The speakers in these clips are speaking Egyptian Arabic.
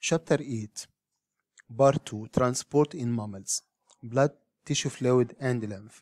Chapter 8 Part 2 Transport in mammals Blood, tissue fluid and lymph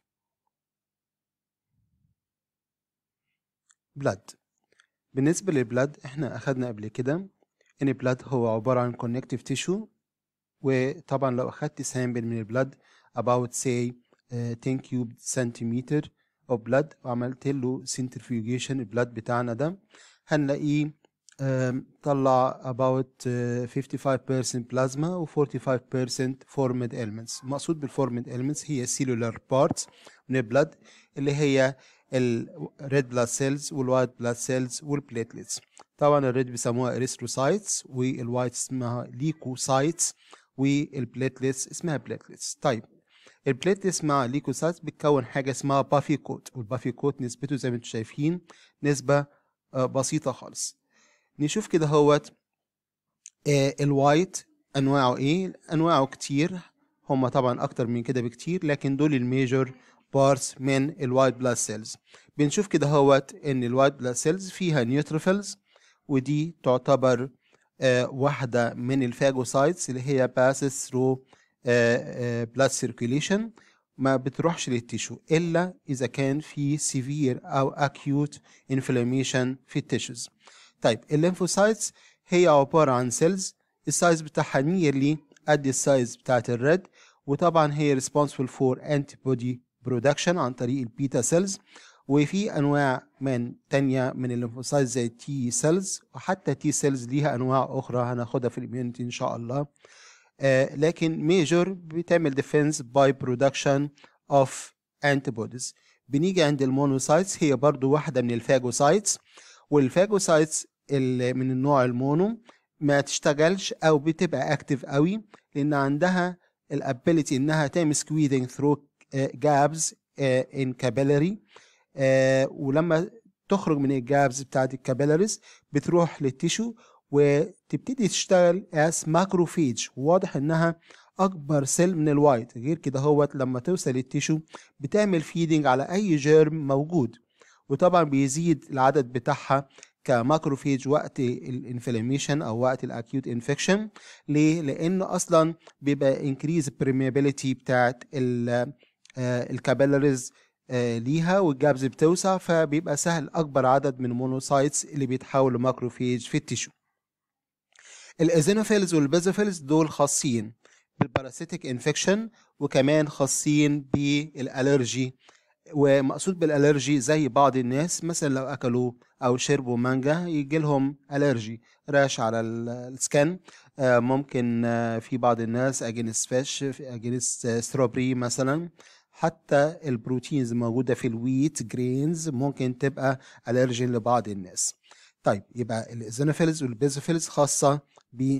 blood بالنسبة للبلاد احنا أخدنا قبل كده إن البلاد هو عبارة عن connective tissue وطبعا لو أخدت سامبل من البلاد about say uh, 10 cubed centimeter of blood وعملت له centrifugation البلاد بتاعنا ده هنلاقيه um, طلع about uh, 55% plasma و 45% formed elements المقصود بالformed elements هي cellular parts من البلد اللي هي ال red blood cells وال white blood cells والبليتلتس طبعا الريد بيسموها erythrocytes والوايت اسمها leukocytes والبليتلتس اسمها platelets طيب البليتلتس مع الليكوسايتس بتكون حاجه اسمها بافي كوت والبافي كوت نسبته زي ما انتم شايفين نسبه بسيطه خالص نشوف كده هوت آه الوايت انواعه ايه انواعه كتير هما طبعا اكتر من كده بكتير لكن دول الميجور بارتس من الوايت بلاد سيلز بنشوف كده هوت ان الوايت بلاد سيلز فيها نيوتروفيلز ودي تعتبر آه واحده من الفاجوسايتس اللي هي passes through بلاد سيركيوليشن ما بتروحش للتيشو الا اذا كان في سيفير او اكيوت انفلاميشن في التيشوز طيب الليمفوسايتس هي عباره عن سيلز السايز بتاعها نيرلي قد السايز بتاعت الريد وطبعا هي responsible for antibody production عن طريق البيتا سيلز وفي انواع من تانية من الليمفوسايت زي التي سيلز وحتى تي سيلز ليها انواع اخرى هناخدها في الاميونيتي ان شاء الله آه لكن ميجور بتعمل ديفنس باي برودكشن اوف انتيبوديز بنيجي عند المونوسايتس هي برضو واحده من الفاجوسايتس والفاجوسايتس اللي من النوع المونو ما تشتغلش او بتبقى اكتف قوي لان عندها الابيليتي انها تعمل سكويدنج ثرو جابز ان كابيلاري ولما تخرج من الجابز بتاعت الكابيلاريز بتروح للتيشو وتبتدي تشتغل as ماكروفيج واضح انها اكبر سيل من الوايت غير كده هوت لما توصل للتيشو بتعمل فيدنج على اي جيرم موجود وطبعا بيزيد العدد بتاعها كماكروفيج وقت الانفلاميشن او وقت الاكيوت انفكشن ليه لانه اصلا بيبقى انكريز بريميابيليتي بتاعت الكابيلاريز ليها والجابز بتوسع فبيبقى سهل اكبر عدد من المونوسايتس اللي بيتحولوا ماكروفيج في التيشو الايزينوفيلز والبيزوفيلز دول خاصين بالباراسيتيك انفكشن وكمان خاصين بالالرجي ومقصود بالالرجي زي بعض الناس مثلا لو اكلوا او شربوا مانجا يجي لهم الرجي راش على السكن ممكن في بعض الناس اجينست فيش اجينست ستروبري مثلا حتى البروتينز الموجودة في الويت جرينز ممكن تبقى الرجين لبعض الناس طيب يبقى الايزينوفيلز والبيزوفيلز خاصة ب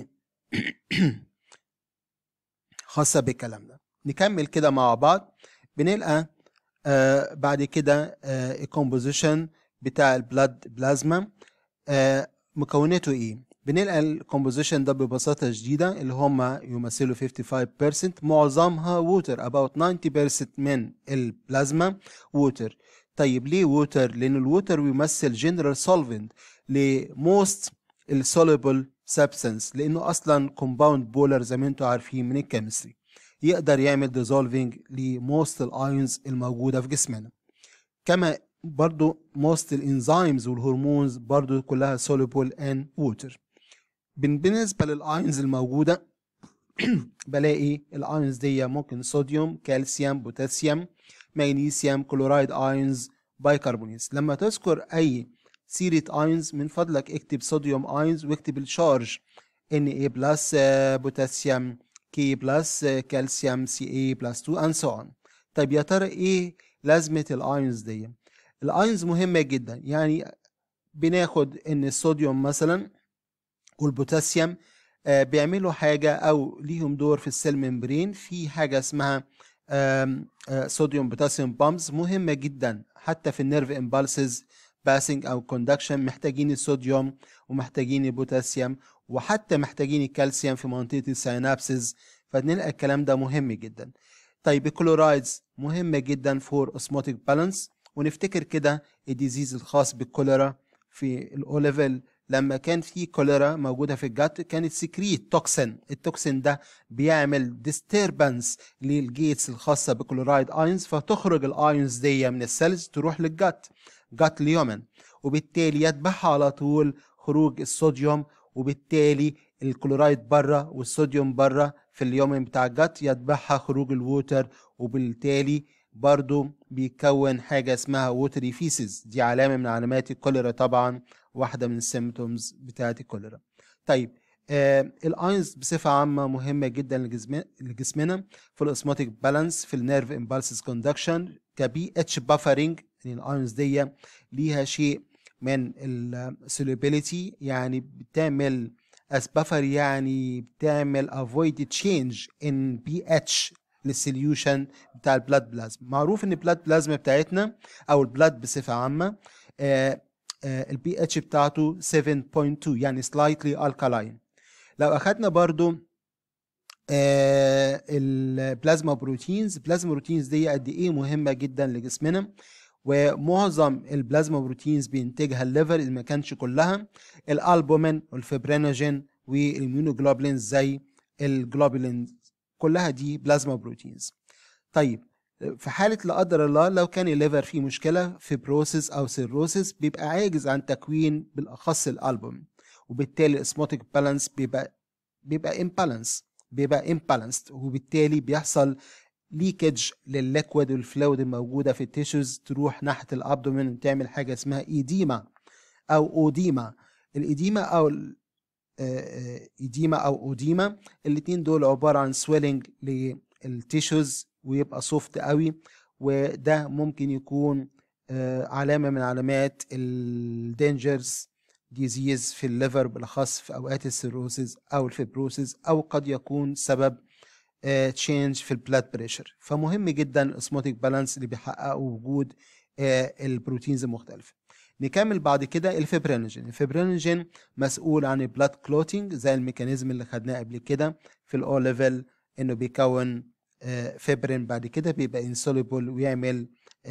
خاصة بالكلام ده نكمل كده مع بعض بنلقى آه بعد كده آه الكومبوزيشن بتاع البلاد بلازما آه مكوناته ايه بنلقى الكومبوزيشن ده ببساطة شديدة اللي هم يمثلوا 55% معظمها ووتر about 90% من البلازما ووتر طيب ليه ووتر؟ لأن الووتر بيمثل جنرال سولفنت لموست السوليبل سبستنس لأنه أصلا كومباوند بولر زي ما انتم عارفين من الكيمستري يقدر يعمل ديزولفينج لموست الايونز الموجودة في جسمنا كما برضو موست الانزيمز والهرمونز برضو كلها soluble and water بالنسبة للآينز الموجودة بلاقي الآينز دي ممكن صوديوم كالسيوم بوتاسيوم مغنيسيوم كلورايد آينز بايكربونيتس لما تذكر أي سيرة آينز من فضلك اكتب صوديوم آينز واكتب الشارج ان اي بلس بوتاسيوم كي بلس كالسيوم سي اي بلس 2 and so on طيب يا ترى ايه لازمة الآينز دي الآينز مهمة جدا يعني بناخد ان الصوديوم مثلا والبوتاسيوم بيعملوا حاجة أو ليهم دور في السيل ممبرين في حاجة اسمها صوديوم بوتاسيوم بامبس مهمة جدا حتى في النيرف امبالسز باسنج أو كوندكشن محتاجين الصوديوم ومحتاجين البوتاسيوم وحتى محتاجين الكالسيوم في منطقة السينابسز فنلقى الكلام ده مهم جدا طيب الكلورايدز مهمة جدا فور اوسموتيك بالانس ونفتكر كده الديزيز الخاص بالكوليرا في الاو ليفل لما كان في كوليرا موجوده في الجت كانت سكريت توكسين التوكسين ده بيعمل ديستربنس للجيتس الخاصه بكلورايد ايونز فتخرج الايونز دي من السيلز تروح للجت جت اليومن وبالتالي يتبعها على طول خروج الصوديوم وبالتالي الكلورايد بره والصوديوم بره في اليومن بتاع الجت يتبعها خروج الووتر وبالتالي برضو بيكون حاجة اسمها ووتري فيسز دي علامة من علامات الكوليرا طبعا واحدة من السيمتومز بتاعة الكوليرا طيب آه الاينز بصفة عامة مهمة جدا لجسم- لجسمنا في الاسماتيك بالانس في النيرف امبالسز كوندكشن كبي اتش بافرنج يعني الاينز دي ليها شيء من السوليبيليتي يعني بتعمل as buffer يعني بتعمل avoid change in pH للسوليوشن بتاع البلاد بلازما معروف ان البلاد بلازما بتاعتنا او البلاد بصفه عامه البي اتش بتاعته 7.2 يعني slightly alkaline لو اخدنا برضو البلازما بروتينز البلازما بروتينز دي قد ايه مهمه جدا لجسمنا ومعظم البلازما بروتينز بينتجها الليفر اذا ما كانش كلها الالبومين والفبرينوجين والاميونوجلوبولينز زي الجلوبولين كلها دي بلازما بروتينز طيب في حالة لا قدر الله لو كان الليفر فيه مشكلة في بروسيس أو سيروسيس بيبقى عاجز عن تكوين بالأخص الألبوم وبالتالي الاسموتيك بالانس بيبقى بيبقى امبالانس بيبقى امبالانسد وبالتالي بيحصل ليكج للليكويد والفلويد الموجودة في التيشوز تروح ناحية الأبدومين وتعمل حاجة اسمها إيديما أو أوديما الإيديما أو ال- آه، آه، إيديما أو أوديما الاتنين دول عبارة عن سويلنج للتيشوز ويبقى سوفت قوي وده ممكن يكون آه، علامة من علامات الدينجرز ديزيز في الليفر بالأخص في أوقات السيروسيس أو الفيبروسيس أو قد يكون سبب تشينج في البلاد بريشر فمهم جدا الاسموتيك بالانس اللي بيحققه وجود آه، البروتينز المختلفة نكمل بعد كده الفيبرينوجين الفيبرينوجين مسؤول عن البلاد كلوتينج زي الميكانيزم اللي خدناه قبل كده في الاو ليفل انه بيكون آه، فيبرين بعد كده بيبقى انسوليبل ويعمل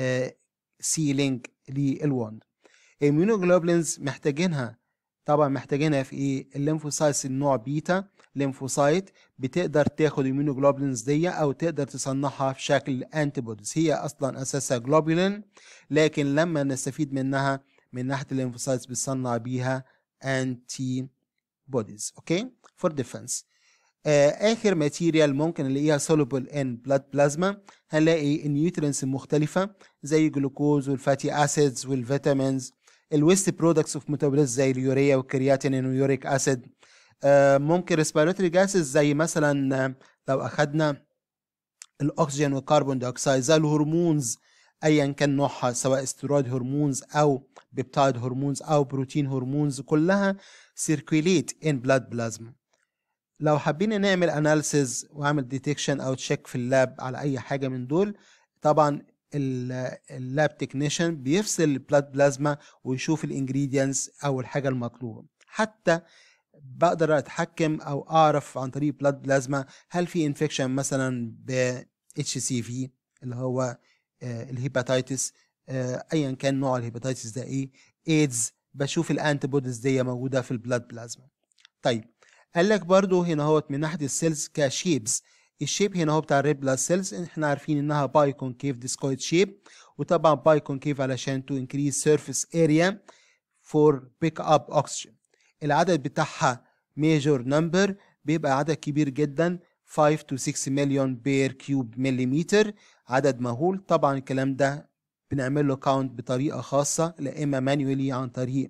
سيلينج للوند الميونوجلوبولينز محتاجينها طبعا محتاجينها في ايه الليمفوسايتس النوع بيتا ليمفوسايت بتقدر تاخد الميونوجلوبولينز دي او تقدر تصنعها في شكل انتيبوديز هي اصلا اساسها جلوبولين لكن لما نستفيد منها من ناحيه الليمفوسايتس بتصنع بيها انتي بوديز اوكي فور ديفense آه، اخر ماتيريال ممكن نلاقيها soluble in blood plasma هنلاقي النيوترينز المختلفه زي الجلوكوز والفاتي اسيدز والفيتامينز الويست برودكتس اوف ميتابوليزم زي اليوريا والكرياتين واليوريك اسيد آه، ممكن ريسبيراتوري جاسز زي مثلا آه، لو اخدنا الاكسجين والكربون دايوكسيد زي الهرمونز ايا كان نوعها سواء استرويد هرمونز او بيبتايد هرمونز او بروتين هرمونز كلها سيركيوليت ان بلاد بلازما لو حابين نعمل اناليسيز واعمل ديتكشن او تشيك في اللاب على اي حاجه من دول طبعا اللاب تكنيشن بيفصل البلاد بلازما ويشوف الانجريدينتس او الحاجه المطلوبه حتى بقدر اتحكم او اعرف عن طريق بلاد بلازما هل في انفكشن مثلا ب اتش سي في اللي هو آه، الهيباتيتس آه، ايا كان نوع الهيباتيتس ده ايه ايدز بشوف الانتي بوديز دي موجوده في البلاد بلازما طيب قال لك برضو هنا هو من ناحيه السيلز كشيبس الشيب هنا هو بتاع الريد بلاد سيلز احنا عارفين انها باي كونكيف ديسكويد شيب وطبعا باي كونكيف علشان تو انكريز سيرفيس اريا فور بيك اب اوكسجين العدد بتاعها ميجور نمبر بيبقى عدد كبير جدا 5 to 6 مليون بير كيوب مليمتر عدد مهول طبعا الكلام ده بنعمل له كاونت بطريقه خاصه لا اما مانيولي عن طريق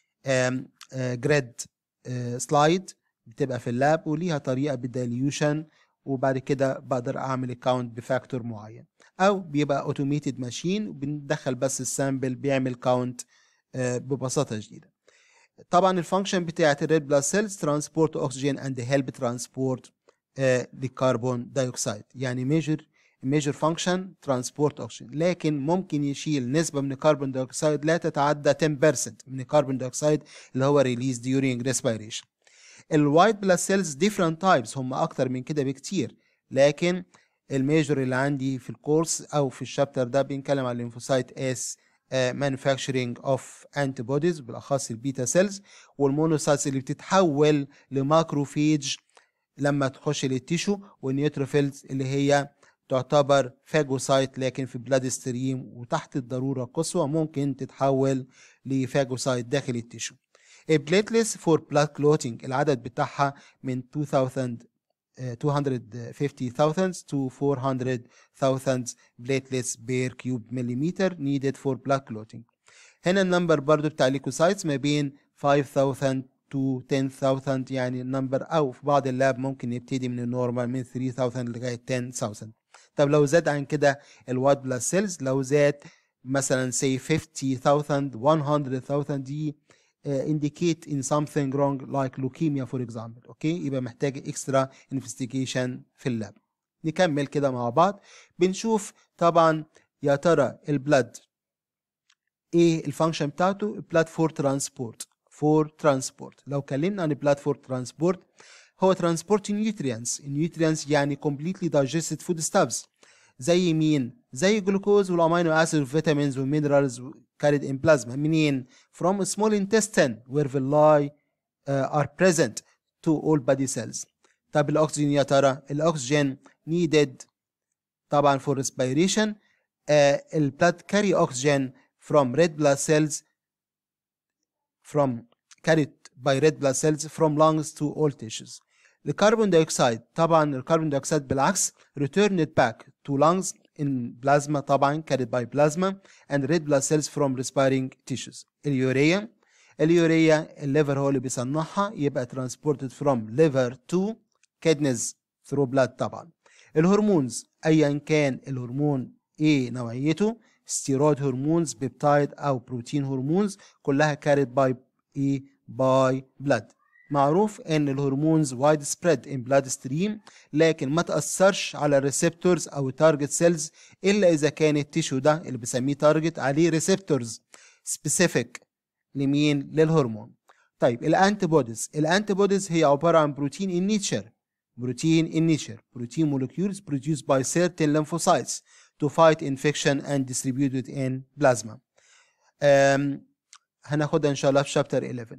جريد سلايد بتبقى في اللاب وليها طريقه بالديليوشن وبعد كده بقدر اعمل كاونت بفاكتور معين او بيبقى اوتوميتد ماشين بندخل بس السامبل بيعمل كاونت ببساطه شديده طبعا الفانكشن بتاعت الريد بلاد سيلز ترانسبورت اوكسجين اند هيلب ترانسبورت للكربون دايوكسيد يعني ميجر ميجر فانكشن ترانسبورت اوكسجين لكن ممكن يشيل نسبه من الكربون دايوكسيد لا تتعدى 10% من الكربون دايوكسيد اللي هو ريليز during respiration الوايت بلاد سيلز ديفرنت تايبس هم اكتر من كده بكتير لكن الميجر اللي عندي في الكورس او في الشابتر ده بنتكلم على الليمفوسايت اس manufacturing of antibodies بالاخص البيتا سيلز والمونوسايتس اللي بتتحول لماكروفيج لما تخش للتيشو والنيوتروفيلز اللي هي تعتبر فاجوسايت لكن في بلاد ستريم وتحت الضروره القصوى ممكن تتحول لفاجوسايت داخل التيشو البليتلس فور بلاد كلوتينج العدد بتاعها من 2000 250,000 to 400,000 platelets per cube millimeter needed for blood clotting. هنا النمبر برضو بتاع الليكوسايتس ما بين 5000 to 10,000 يعني النمبر او في بعض اللاب ممكن يبتدي من النورمال من 3000 لغايه 10000 طب لو زاد عن كده الوايت بلاد سيلز لو زاد مثلا say 50,000 100,000 دي uh, indicate in something wrong like leukemia for example اوكي يبقى محتاج extra investigation في اللاب نكمل كده مع بعض بنشوف طبعا يا ترى البلد ايه الفانكشن بتاعته البلاد فور ترانسبورت فور ترانسبورت لو اتكلمنا عن البلاد فور ترانسبورت هو ترانسبورت نيوتريانس النيوتريانس يعني completely digested food stuffs زي مين زي الجلوكوز والامينو اسيد والفيتامينز والمينرالز carried in plasma منين from a small intestine where villi uh, are present to all body cells طب الاكسجين يا ترى الاكسجين needed طبعا for respiration uh, البلاد carry oxygen from red blood cells from carried by red blood cells from lungs to all tissues الكربون دايوكسيد طبعا الكربون دايوكسيد بالعكس returned back to lungs in plasma طبعا carried by plasma and red blood cells from respiring tissues اليوريا اليوريا الليفر هو اللي بيصنعها يبقى transported from liver to kidneys through blood طبعا الهرمونز ايا كان الهرمون ايه نوعيته ستيرويد هرمونز بيبتايد او بروتين هرمونز كلها كاريد باي ايه باي بلاد معروف ان الهرمونز وايد سبريد ان بلاد ستريم لكن ما تاثرش على الريسبتورز او تارجت سيلز الا اذا كان التيشو ده اللي بسميه تارجت عليه ريسبتورز سبيسيفيك لمين للهرمون طيب الانتي بوديز الانتي بوديز هي عباره عن بروتين ان نيتشر بروتين in nature protein molecules produced by certain lymphocytes to fight infection and distributed in plasma um, هناخدها ان شاء الله في شابتر 11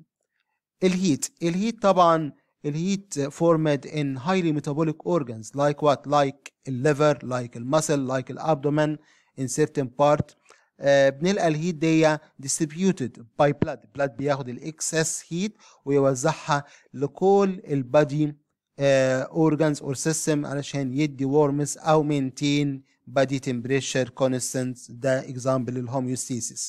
الهيت الهيت طبعا الهيت formed in highly metabolic organs like what like liver like muscle like الابدومن in certain part uh, بنلقى الهيت دي distributed by blood blood بياخد الاكسس هيت ويوزعها لكل البادي uh, organs or system علشان يدي warmth او maintain body temperature constant ده example الهوميوستيسيس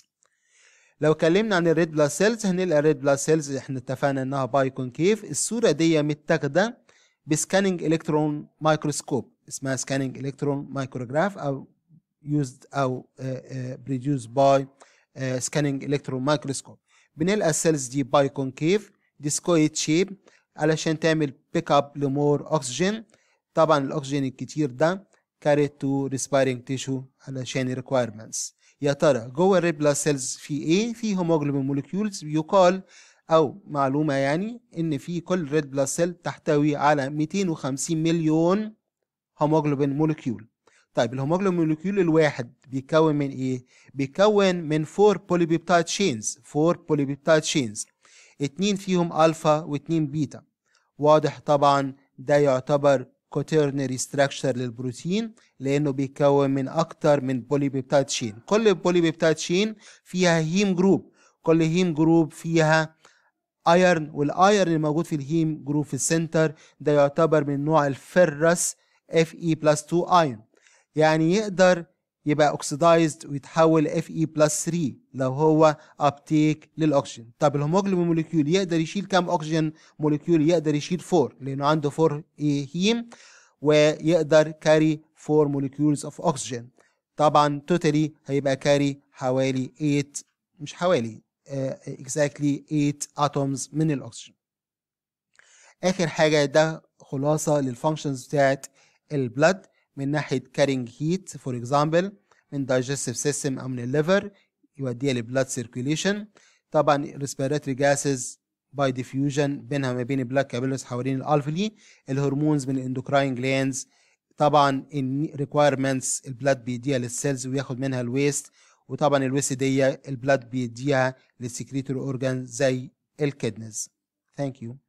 لو اتكلمنا عن الريد بلاد سيلز هنلقى الريد بلاد سيلز احنا اتفقنا انها باي كونكيف الصوره دي متاخده بسكاننج الكترون مايكروسكوب اسمها سكاننج الكترون مايكروجراف او used او produced باي سكاننج الكترون مايكروسكوب بنلقى السيلز دي باي كونكيف ديسكويد شيب علشان تعمل بيك اب لمور اكسجين طبعا الاكسجين الكتير ده carried to respiring tissue علشان requirements يا ترى جوه الريد بلاد سيلز في ايه في هيموجلوبين موليكيولز يقال او معلومه يعني ان في كل ريد بلاد سيل تحتوي على 250 مليون هيموجلوبين موليكيول طيب الهيموجلوبين موليكيول الواحد بيتكون من ايه بيتكون من 4 بوليبيبتايد تشينز 4 بوليبيبتايد تشينز اتنين فيهم الفا واتنين بيتا واضح طبعا ده يعتبر quaternary structure للبروتين لانه بيتكون من اكتر من بوليبيبتايد تشين كل بوليبيبتايد تشين فيها هيم جروب كل هيم جروب فيها ايرن والايرن الموجود في الهيم جروب في السنتر ده يعتبر من نوع الفرس اف اي بلس 2 ايون يعني يقدر يبقى اوكسيدايزد ويتحول اف اي بلس 3 لو هو ابتيك للاكسجين طب الهيموجلوبين موليكيول يقدر يشيل كام اكسجين موليكيول يقدر يشيل 4 لانه عنده 4 هيم ويقدر كاري 4 موليكيولز اوف اوكسجين طبعا توتالي هيبقى كاري حوالي 8 مش حوالي اكزاكتلي uh, exactly 8 اتومز من الاكسجين اخر حاجه ده خلاصه للفانكشنز بتاعت البلد من ناحيه كارينج هيت فور اكزامبل من digestive سيستم او من الليفر يوديها لبلاد سيركيوليشن طبعا ريسبيراتوري جاسز باي ديفيوجن بينها ما بين البلاك كابيلوس حوالين الالفلي الهرمونز من الاندوكراين جلاندز طبعا الريكوايرمنتس البلاد بيديها للسيلز وياخد منها الويست وطبعا الويست دي البلاد بيديها للسكريتوري اورجان زي الكدنز ثانك يو